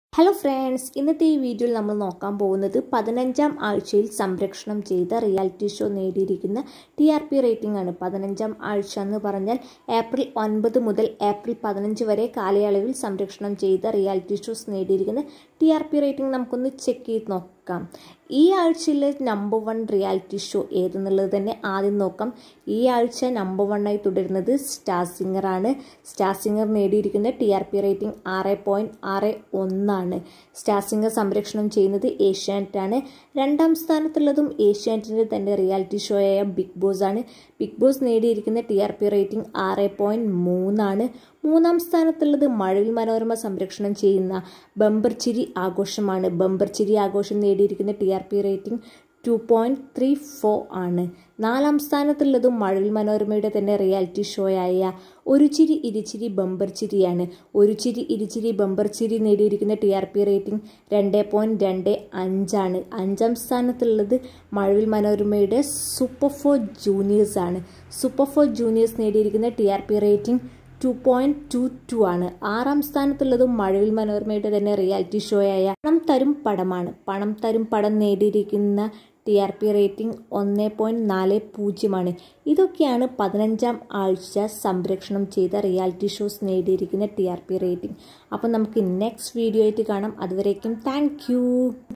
hello friends ഇന്നത്തെ ഈ വീഡിയോയിൽ നമ്മൾ നോക്കാൻ പോകുന്നത് പതിനഞ്ചാം ആഴ്ചയിൽ സംരക്ഷണം ചെയ്ത റിയാലിറ്റി ഷോ നേടിയിരിക്കുന്ന ടി ആർ പി റേറ്റിംഗ് ആണ് പതിനഞ്ചാം ആഴ്ച എന്ന് പറഞ്ഞാൽ ഏപ്രിൽ ഒൻപത് മുതൽ ഏപ്രിൽ പതിനഞ്ച് വരെ കാലയളവിൽ സംരക്ഷണം ചെയ്ത റിയാലിറ്റി ഷോസ് നേടിയിരിക്കുന്ന ടി ആർ പി റേറ്റിംഗ് നമുക്കൊന്ന് ചെക്ക് ചെയ്ത് നോക്കാം ഈ ആഴ്ചയിലെ നമ്പർ വൺ റിയാലിറ്റി ഷോ ഏതെന്നുള്ളത് തന്നെ ആദ്യം നോക്കാം ഈ ആഴ്ച നമ്പർ വണ്ണായി തുടരുന്നത് സ്റ്റാർ സിംഗർ ആണ് സ്റ്റാർ സിംഗർ നേടിയിരിക്കുന്ന ടി ആർ പി റേറ്റിംഗ് ആറ് പോയിൻറ്റ് ആറ് ഒന്നാണ് സ്റ്റാർ സിംഗർ സംരക്ഷണം ചെയ്യുന്നത് ഏഷ്യാനെറ്റ് ആണ് രണ്ടാം സ്ഥാനത്തുള്ളതും ഏഷ്യാനെറ്റിൻ്റെ തന്നെ റിയാലിറ്റി ഷോയായ ബിഗ് ബോസ് ആണ് ബിഗ് ബോസ് നേടിയിരിക്കുന്ന ടി ആർ പി റേറ്റിംഗ് ആറ് പോയിൻറ്റ് മൂന്നാണ് മൂന്നാം സ്ഥാനത്തുള്ളത് മഴവിൽ മനോരമ സംരക്ഷണം ചെയ്യുന്ന ബമ്പർ ചിരി ആഘോഷമാണ് ബമ്പർ ചിരി ആഘോഷം നേടിയിരിക്കുന്ന T R P rating two point three four ആണ് നാലാം സ്ഥാനത്തുള്ളതും മഴവിൽ മനോരമയുടെ തന്നെ റിയാലിറ്റി ഷോയായ ഒരു ചിരി ഇരുചിരി ബമ്പർ ചിരിയാണ് ഒരു ചിരി ഇരുചിരി ബമ്പർ ചിരി നേടിയിരിക്കുന്ന ടി ആർ പി റേറ്റിംഗ് രണ്ട് പോയിൻറ്റ് രണ്ട് അഞ്ചാണ് അഞ്ചാം സ്ഥാനത്തുള്ളത് മഴവിൽ മനോരമയുടെ സൂപ്പർ ഫോർ ജൂനിയേഴ്സ് ആണ് സൂപ്പർ ഫോർ ജൂനിയേഴ്സ് നേടിയിരിക്കുന്ന T R P rating two point two two ആണ് ആറാം സ്ഥാനത്തുള്ളതും മഴവിൽ മനോരമയുടെ തന്നെ റിയാലിറ്റി ഷോയായ പണം തരും പടമാണ് പണം തരും പടം നേടിയിരിക്കുന്ന ടി ആർ പി റേറ്റിംഗ് ഒന്ന് പോയിന്റ് നാല് പൂജ്യമാണ് ഇതൊക്കെയാണ് പതിനഞ്ചാം ആഴ്ച സംരക്ഷണം ചെയ്ത റിയാലിറ്റി ഷോസ് നേടിയിരിക്കുന്ന ടി ആർ പി റേറ്റിംഗ് അപ്പം നമുക്ക് നെക്സ്റ്റ് വീഡിയോ ആയിട്ട് കാണാം അതുവരേക്കും താങ്ക്